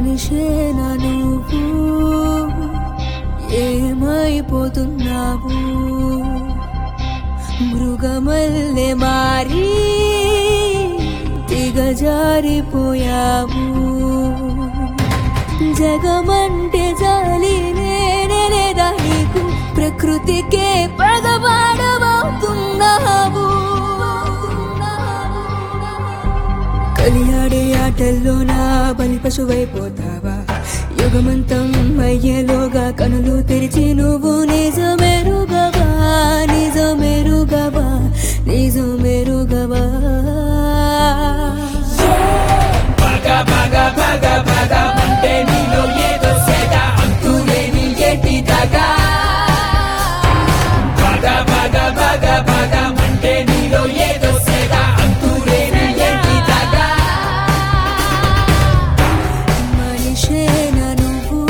మనిషేనా నువ్వు ఏమైపోతున్నావు మృగమల్లె మారి దిగజారిపోయావు జగమంటే జాలి నేనే లేదా నీకు ప్రకృతికే పగవాడవవుతున్నావు కలియాడే ఆటల్లో నా బలి పశువైపోతావా యుగమంతం అయ్యేలోగా కనులు తెరిచి నువ్వు నిజమెరుగవా నిజమెరుగవా నిజమెరుగవా పగ పగ పగ పగ అంటే నీలో ఏదో సేద అంతులేని ఎట్టి దగా పగ పగ పగ పగ అంటే నీలో ఏదో సేద అంతులేని ఎట్టి దగా మనిషేనా నువ్వు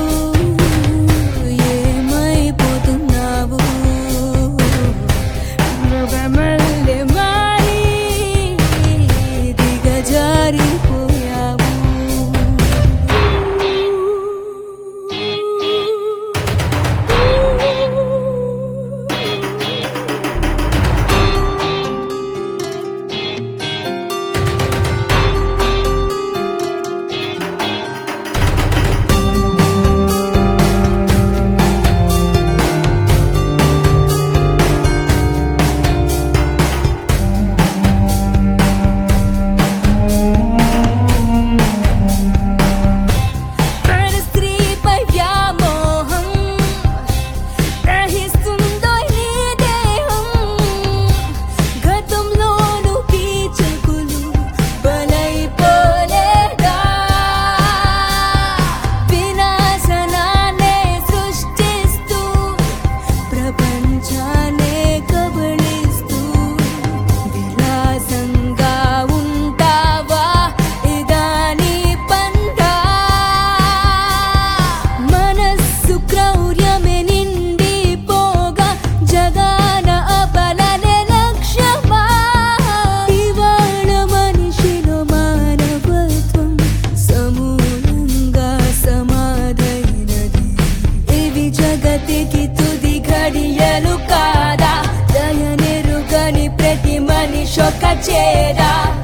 ఏమైపోతున్నావు మృగమల్లె మారి దిగజారిపోయావు పరస్త్రీపై వ్యామోహం ప్రహిస్తుందో నీ దేహం గతంలోను కీచకులు బలైపోలేదా వినాశనాన్నే సృష్టిస్తూ ప్రపంచాన్నే కబళిస్తూ విలాసంగా ఉంటావా ఇదాని పందా మనస్సు క్రౌర్యమే నిండిపోగా జగాన అబలనే లక్ష్యమా ఇవాళ మనిషిలో మానవత్వం సమూలంగా సమాధైనది ఇవి జగతికి తుది ఘడియలు కాదా దయనెరుగని ప్రతి మనిషొక చేరా